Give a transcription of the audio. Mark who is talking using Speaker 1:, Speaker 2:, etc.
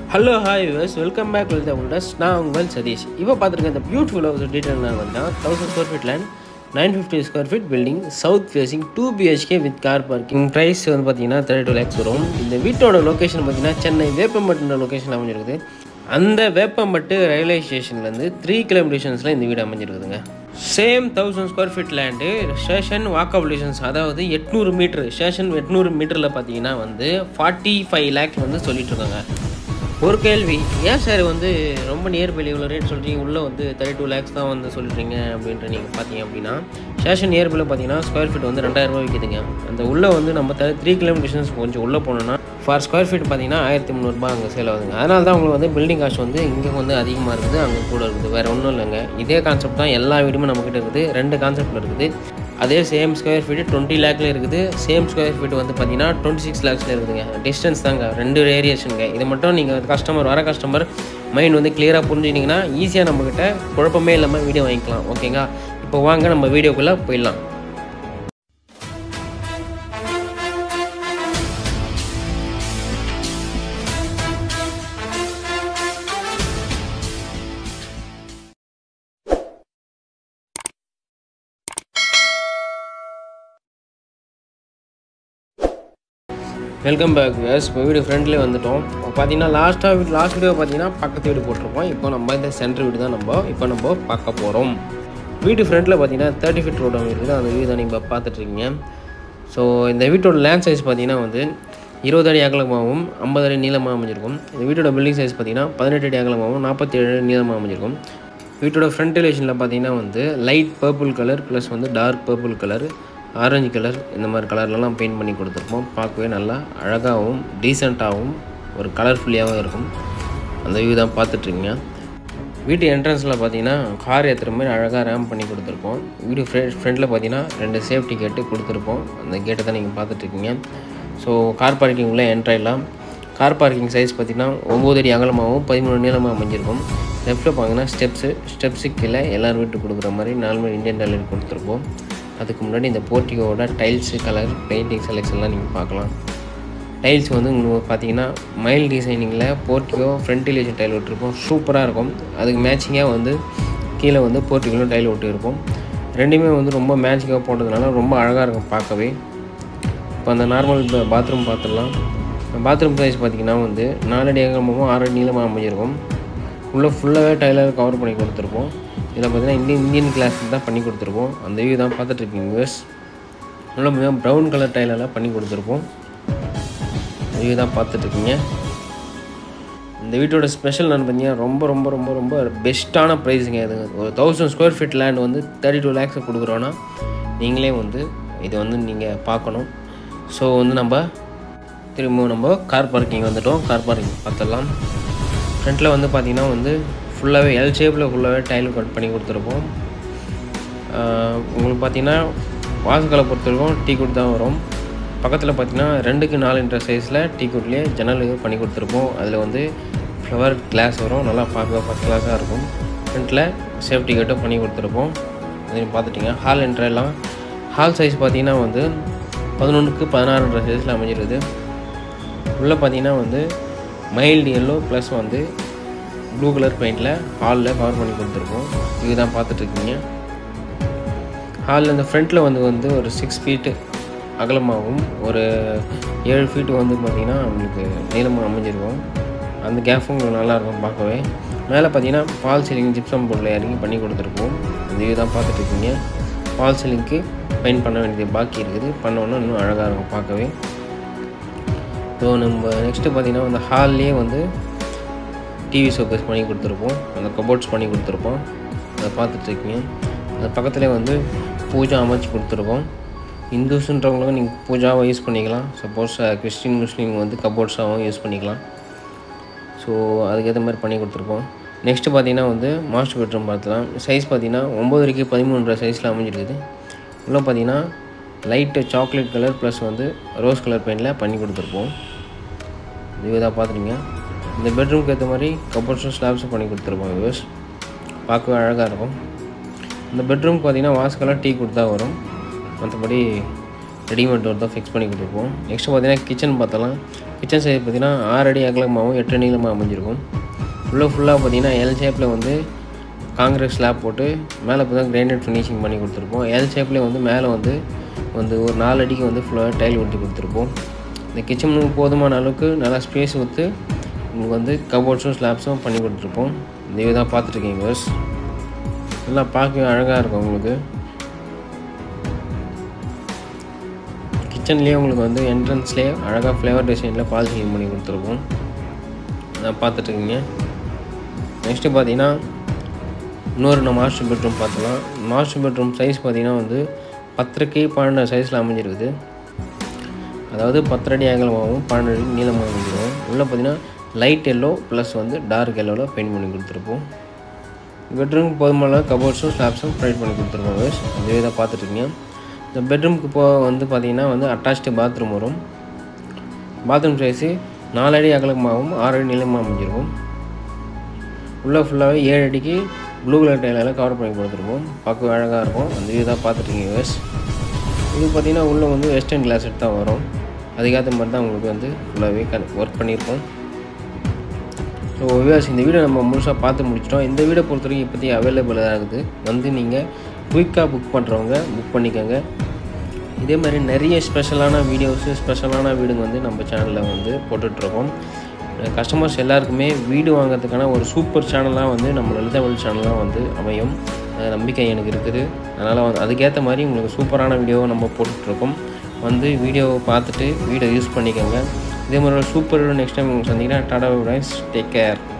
Speaker 1: Hello hi guys welcome back with உல்டஸ் நான் உங்கள் சதீஷ் இப்போ பார்த்துருக்க இந்த பியூட்டிஃபுல் ஹவுஸ் டீட்டெயில் நான் வந்து thousand square feet land nine fifty square feet building south facing two BHK with car parking price வந்து பார்த்தீங்கன்னா தேர்ட்டி டூ லேக்ஸ் வரும் இந்த வீட்டோட லொக்கேஷன் பார்த்தீங்கன்னா சென்னை வேப்பம்பட்டுன்ற லொக்கேஷன் அமைஞ்சிருக்குது அந்த வேப்பம்பட்டு ரயில்வே ஸ்டேஷன்லேருந்து த்ரீ கிலோமீட்டர்ஸில் இந்த வீடு அமைஞ்சிருக்குதுங்க same thousand square feet land station walkable distance அதாவது எட்நூறு மீட்ரு ஸ்டேஷன் எட்நூறு மீட்டரில் பார்த்தீங்கன்னா வந்து ஃபார்ட்டி ஃபைவ் லேக்ஸ் வந்து சொல்லிட்டு இருக்காங்க ஒரு கேள்வி ஏன் சார் வந்து ரொம்ப நியர்பைல இவ்வளோ ரேட் சொல்கிறீங்க உள்ளே வந்து தேர்ட்டி டூ லேக்ஸ் தான் வந்து சொல்கிறீங்க அப்படின்ற நீங்கள் பார்த்தீங்க அப்படின்னா ஸ்டேஷன் நியர்பைல பார்த்தீங்கன்னா ஸ்கொயர் ஃபீட் வந்து ரெண்டாயிரம் ரூபாய் விற்கிதுங்க அந்த உள்ளே வந்து நம்ம த த்ரீ கிலோமீட்டர்ஸ் கொஞ்சம் உள்ளே போனோம்னா ஃபார் ஸ்கொயர் ஃபீட் பார்த்தீங்கன்னா ஆயிரத்தி முந்நூறுபா அங்கே சேல் ஆகுதுங்க அதனால தான் உங்களுக்கு வந்து பில்டிங் காஸ்ட் வந்து இங்கே வந்து அதிகமாக இருக்குது அங்கே கூட இருக்குது வேறு ஒன்றும் இல்லைங்க இதே கான்செப்ட் தான் எல்லா வீடுமே நம்மக்கிட்ட இருக்குது ரெண்டு கான்செப்டில் இருக்குது அதே சேம் ஸ்கொயர் ஃபீட்டு டுவெண்ட்டி லேக்கில் இருக்குது சேம் ஸ்கொயர் ஃபீட் வந்து பார்த்தீங்கன்னா டுவெண்ட்டி சிக்ஸ் லேக்ஸில் இருக்குதுங்க டிஸ்டன்ஸ் தாங்க ரெண்டு வேரியேஷனுங்க இது மட்டும் நீங்கள் கஸ்டமர் வர கஸ்டமர் மைண்ட் வந்து கிளியராக புரிஞ்சுக்கிட்டிங்கன்னா ஈஸியாக நம்மக்கிட்ட குழப்பமே இல்லாமல் வீடியோ வாங்கிக்கலாம் ஓகேங்களா இப்போ வாங்க நம்ம வீடியோக்குள்ளே போயிடலாம் வெல்கம் பேக் எஸ் இப்போ வீடு ஃப்ரெண்ட்லேயே வந்துட்டோம் இப்போ பார்த்தீங்கன்னா லாஸ்ட்டாக வீடு லாஸ்ட் வீடியோ பார்த்தீங்கன்னா பக்கத்து வீடு போட்டிருப்போம் இப்போ நம்ம இந்த சென்டர் வீடு தான் நம்ம இப்போ நம்ம பார்க்க போகிறோம் வீட்டு ஃப்ரண்ட்டில் பார்த்தீங்கன்னா தேர்ட்டி ஃபீட் ரோடு இருக்குது அந்த வீடு தான் நீங்கள் பார்த்துட்ருக்கீங்க ஸோ இந்த வீட்டோட லேண்ட் சைஸ் பார்த்தீங்கன்னா வந்து இருபது அடி அகலமாகவும் ஐம்பது அடி நீளமாக அமைஞ்சிருக்கும் இந்த வீட்டோட பில்டிங் சைஸ் பார்த்தீங்கன்னா பதினெட்டு அடி அகலமாகவும் நாற்பத்தி ஏழு அடி நீளமாக அமைஞ்சிருக்கும் வீட்டோட ஃப்ரண்ட் எலிவேஷனில் பார்த்தீங்கன்னா வந்து லைட் பர்பிள் கலர் ப்ளஸ் வந்து dark purple colour orange colour இந்த மாதிரி கலர்லலாம் பெயிண்ட் பண்ணி கொடுத்துருப்போம் பார்க்கவே நல்லா அழகாகவும் டீசெண்டாகவும் ஒரு கலர்ஃபுல்லியாகவும் இருக்கும் அந்த வியூ தான் பார்த்துட்ருக்கீங்க வீட்டு என்ட்ரன்ஸில் பார்த்தீங்கன்னா கார் ஏற்றுற மாதிரி அழகாக ரேம் பண்ணி கொடுத்துருப்போம் வீடு ஃப்ரெ ஃப்ரண்ட்டில் பார்த்தீங்கன்னா ரெண்டு சேஃப்டி கேட்டு கொடுத்துருப்போம் அந்த கேட்டை தான் நீங்கள் பார்த்துட்ருக்கீங்க ஸோ கார் பார்க்கிங் உள்ளே என்ட்ராயிடலாம் கார் பார்க்கிங் சைஸ் பார்த்திங்கன்னா ஒம்பது அடி அகலமாகவும் பதிமூணு நீளமாக அமைஞ்சிருக்கும் லெஃப்ட்டில் பார்த்தீங்கன்னா ஸ்டெப்ஸு ஸ்டெப்ஸுக்கு கீழே எல்லார் வீட்டுக்கு கொடுக்குற மாதிரி நார்மல் இந்தியன் டைலர் கொடுத்துருப்போம் அதுக்கு முன்னாடி இந்த போர்ட்டிகோட டைல்ஸு கலர் பெயிண்டிங் செலெக்ஷன்லாம் நீங்கள் பார்க்கலாம் டைல்ஸ் வந்து உங்களுக்கு பார்த்தீங்கன்னா மைல் டிசைனிங்கில் போர்ட்டிகோ ஃப்ரண்ட் எலிவேஷன் டைல் விட்டுருப்போம் சூப்பராக இருக்கும் அதுக்கு மேட்சிங்காக வந்து கீழே வந்து போர்ட்டிகோலும் டைல் விட்டுருப்போம் ரெண்டுமே வந்து ரொம்ப மேட்சிங்காக போட்டதுனால ரொம்ப அழகாக இருக்கும் பார்க்கவே இப்போ அந்த நார்மல் பாத்ரூம் பார்த்துடலாம் பாத்ரூம் சைஸ் பார்த்திங்கன்னா வந்து நாலடி அகலமாகவும் ஆறடி நீளமாக அமைஞ்சிருக்கும் உள்ளே ஃபுல்லாகவே டைலர் கவர் பண்ணி கொடுத்துருப்போம் இதில் பார்த்தீங்கன்னா இந்தியன் இந்தியன் கிளாஸ் தான் பண்ணி கொடுத்துருப்போம் அந்த வியூ தான் பார்த்துட்ருக்கீங்க வியூஸ் உள்ள மிகவும் ப்ரௌன் கலர் டைலெல்லாம் பண்ணி கொடுத்துருப்போம் வியூ தான் பார்த்துட்ருக்கீங்க இந்த வீட்டோட ஸ்பெஷல் நான் பார்த்தீங்கன்னா ரொம்ப ரொம்ப ரொம்ப ரொம்ப பெஸ்ட்டான ப்ரைஸுங்க இது ஒரு தௌசண்ட் ஸ்கொயர் ஃபீட் லேண்ட் வந்து தேர்ட்டி டூ லேக்ஸை கொடுக்குறோன்னா நீங்களே வந்து இதை வந்து நீங்கள் பார்க்கணும் ஸோ வந்து நம்ம திரும்பவும் நம்ம கார் பார்க்கிங் வந்துட்டோம் கார் பார்க்கிங் பார்த்துடலாம் ஃப்ரண்ட்டில் வந்து பார்த்திங்கன்னா வந்து ஃபுல்லாகவே எல் ஷேப்பில் ஃபுல்லாகவே டைல் கட் பண்ணி கொடுத்துருப்போம் உங்களுக்கு பார்த்தீங்கன்னா வாசல்களை பொறுத்தவரைக்கும் டீ குட் தான் வரும் பக்கத்தில் பார்த்தீங்கன்னா ரெண்டுக்கு நாலு இன்ட்ர சைஸில் டீ குட்லேயே ஜன்னல் பண்ணி கொடுத்துருப்போம் அதில் வந்து ஃப்ளவர் கிளாஸ் வரும் நல்லா பார்க்க ஃபஸ்ட் கிளாஸாக இருக்கும் ஃப்ரண்ட்டில் சேஃப்டி கேட்டும் பண்ணி கொடுத்துருப்போம் அதையும் பார்த்துட்டிங்க ஹால் எல்லாம் ஹால் சைஸ் பார்த்தீங்கன்னா வந்து பதினொன்றுக்கு பதினாறுன்ற சைஸில் அமைஞ்சிருக்குது உள்ளே பார்த்தீங்கன்னா வந்து மைல்டு எல்லோ ப்ளஸ் வந்து ப்ளூ கலர் பெயிண்டில் ஹாலில் கவர் பண்ணி கொடுத்துருக்கோம் இது தான் பார்த்துட்ருக்கீங்க ஹாலில் இந்த ஃப்ரண்ட்டில் வந்து வந்து ஒரு சிக்ஸ் ஃபீட்டு அகலமாகவும் ஒரு ஏழு ஃபீட்டு வந்து பார்த்திங்கன்னா உங்களுக்கு நீளமாக அமைஞ்சிருக்கும் அந்த கேஃபும் உங்களுக்கு நல்லாயிருக்கும் பார்க்கவே மேலே பார்த்தீங்கன்னா ஃபால் சீலிங் ஜிப்சம் போர்டில் இறங்கி பண்ணி கொடுத்துருப்போம் இந்த இது தான் பார்த்துட்ருக்கீங்க ஃபால் சீலிங்க்கு பெயிண்ட் பண்ண வேண்டியது பாக்கி இருக்குது பண்ணோன்னா இன்னும் அழகாக இருக்கும் பார்க்கவே ஸோ நம்ம நெக்ஸ்ட்டு பார்த்திங்கன்னா அந்த ஹால்லேயே வந்து டிவி ஷோகேஸ் பண்ணி கொடுத்துருப்போம் அந்த கபோர்ட்ஸ் பண்ணி கொடுத்துருப்போம் அதை பார்த்துட்ருக்கீங்க அது பக்கத்துலேயே வந்து பூஜா அமைச்சு கொடுத்துருக்கோம் இந்துஸ்ன்றவங்களும் நீங்கள் பூஜாவை யூஸ் பண்ணிக்கலாம் சப்போஸ் கிறிஸ்டின் முஸ்லீம் வந்து கபோர்ட்ஸாகவும் யூஸ் பண்ணிக்கலாம் ஸோ அதுக்கேற்ற மாதிரி பண்ணி கொடுத்துருப்போம் நெக்ஸ்ட்டு பார்த்தீங்கன்னா வந்து மாஸ்டர் பெட்ரூம் பார்த்துலாம் சைஸ் பார்த்தீங்கன்னா ஒம்பதுக்கு பதிமூன்றரை சைஸில் அமைஞ்சிருக்குது உள்ளே பார்த்தீங்கன்னா லைட்டு சாக்லேட் கலர் ப்ளஸ் வந்து ரோஸ் கலர் பெயிண்டில் பண்ணி கொடுத்துருப்போம் இது தான் பார்த்துருங்க இந்த பெட்ரூம்க்கு ஏற்ற மாதிரி கபோர்ட்ஸும் ஸ்லாப்ஸும் பண்ணி கொடுத்துருப்போம் வியூஸ் பார்க்கவே அழகாக இருக்கும் இந்த பெட்ரூம்க்கு பார்த்தீங்கன்னா வாஸ்கெல்லாம் டீ கொடுத்தா வரும் மற்றபடி ரெடிமேட் டோர் தான் ஃபிக்ஸ் பண்ணி கொடுத்துருப்போம் நெக்ஸ்ட் பார்த்தீங்கன்னா கிச்சன் பார்த்தலாம் கிச்சன் சைஸ் பார்த்தீங்கன்னா ஆறு அடி அகலமாகவும் எட்டு அடி நீளமாக அமைஞ்சிருக்கும் உள்ளே ஃபுல்லாக பார்த்தீங்கன்னா எல் ஷேப்பில் வந்து காங்கிரீட் ஸ்லாப் போட்டு மேலே இப்போ தான் கிரைண்டட் ஃபினிஷிங் பண்ணி கொடுத்துருப்போம் எல் ஷேப்லேயே வந்து மேலே வந்து வந்து ஒரு நாலு அடிக்கு வந்து ஃபுல்லாக டைல் ஒட்டி கொடுத்துருப்போம் இந்த கிச்சனுக்கு போதுமான அளவுக்கு நல்லா ஸ்பேஸ் விற்று உங்களுக்கு வந்து கபோர்ட்ஸும் ஸ்லாப்ஸும் பண்ணி கொடுத்துருப்போம் இந்த இதை தான் பார்த்துட்ருக்கீங்க பஸ் நல்லா பார்க்கவே அழகாக இருக்கும் உங்களுக்கு கிச்சன்லேயே உங்களுக்கு வந்து என்ட்ரன்ஸ்லேயே அழகாக ஃப்ளேவர் டிசைனில் பாலிசிங் பண்ணி கொடுத்துருப்போம் அதான் பார்த்துட்ருக்கீங்க நெக்ஸ்ட்டு பார்த்தீங்கன்னா இன்னொரு நம்ம மாஸ்டர் பெட்ரூம் பார்த்துலாம் மாஸ்டர் பெட்ரூம் சைஸ் பார்த்தீங்கன்னா வந்து பத்தரைக்கு பன்னெண்டு சைஸில் அமைஞ்சிருக்குது அதாவது பத்தரை அடி அகலமாகவும் பன்னெண்டு அடி நீளமாக அமைஞ்சிரும் உள்ளே பார்த்தீங்கன்னா லைட் எல்லோ ப்ளஸ் வந்து டார்க் எல்லோவில் பெயிண்ட் பண்ணி கொடுத்துருப்போம் பெட்ரூமுக்கு போதுமான கபோர்ட்ஸும் ஸ்லாப்ஸும் ப்ரொவைட் பண்ணி கொடுத்துருப்போம் guys. இதுவே தான் பார்த்துட்ருக்கீங்க இந்த பெட்ரூமுக்கு போ வந்து பார்த்தீங்கன்னா வந்து அட்டாச்டு பாத்ரூம் வரும் பாத்ரூம் சைஸு நாலு அடி அகலமாகவும் ஆறு அடி நீளமாக அமைஞ்சிருக்கும் உள்ளே ஃபுல்லாகவே ஏழு அடிக்கு ப்ளூ கலர் டைலால் கவர் பண்ணி கொடுத்துருப்போம் பார்க்க அழகாக இருக்கும் அந்த இது தான் பார்த்துருக்கீங்க யூஎஸ் இது பார்த்தீங்கன்னா உள்ளே வந்து வெஸ்டர்ன் கிளாஸ் செட் தான் வரும் அதுக்கேற்ற மாதிரி தான் உங்களுக்கு வந்து ஃபுல்லாகவே க ஒர்க் பண்ணியிருக்கோம் ஸோ வியூவர்ஸ் இந்த வீடியோ நம்ம முழுசாக பார்த்து முடிச்சிட்டோம் இந்த வீடியோ பொறுத்த வரைக்கும் இப்போதைக்கு அவைலபிளாக இருக்குது வந்து நீங்கள் குயிக்காக புக் பண்ணுறவங்க புக் பண்ணிக்கோங்க இதே மாதிரி நிறைய ஸ்பெஷலான வீடியோஸு ஸ்பெஷலான வீடுங்க வந்து நம்ம சேனலில் வந்து போட்டுட்ருக்கோம் கஸ்டமர்ஸ் எல்லாருக்குமே வீடு வாங்குறதுக்கான ஒரு சூப்பர் சேனலாக வந்து நம்ம லலிதவல் சேனலாக வந்து அமையும் அந்த நம்பிக்கை எனக்கு இருக்குது அதனால் வந்து அதுக்கேற்ற மாதிரி உங்களுக்கு சூப்பரான வீடியோவை நம்ம போட்டுட்ருக்கோம் வந்து வீடியோவை பார்த்துட்டு வீடியோ யூஸ் பண்ணிக்கோங்க இதே மாதிரி ஒரு சூப்பர் நெக்ஸ்ட் டைம் உங்களுக்கு சந்திங்கன்னா டாடா ரைஸ் டேக் கேர்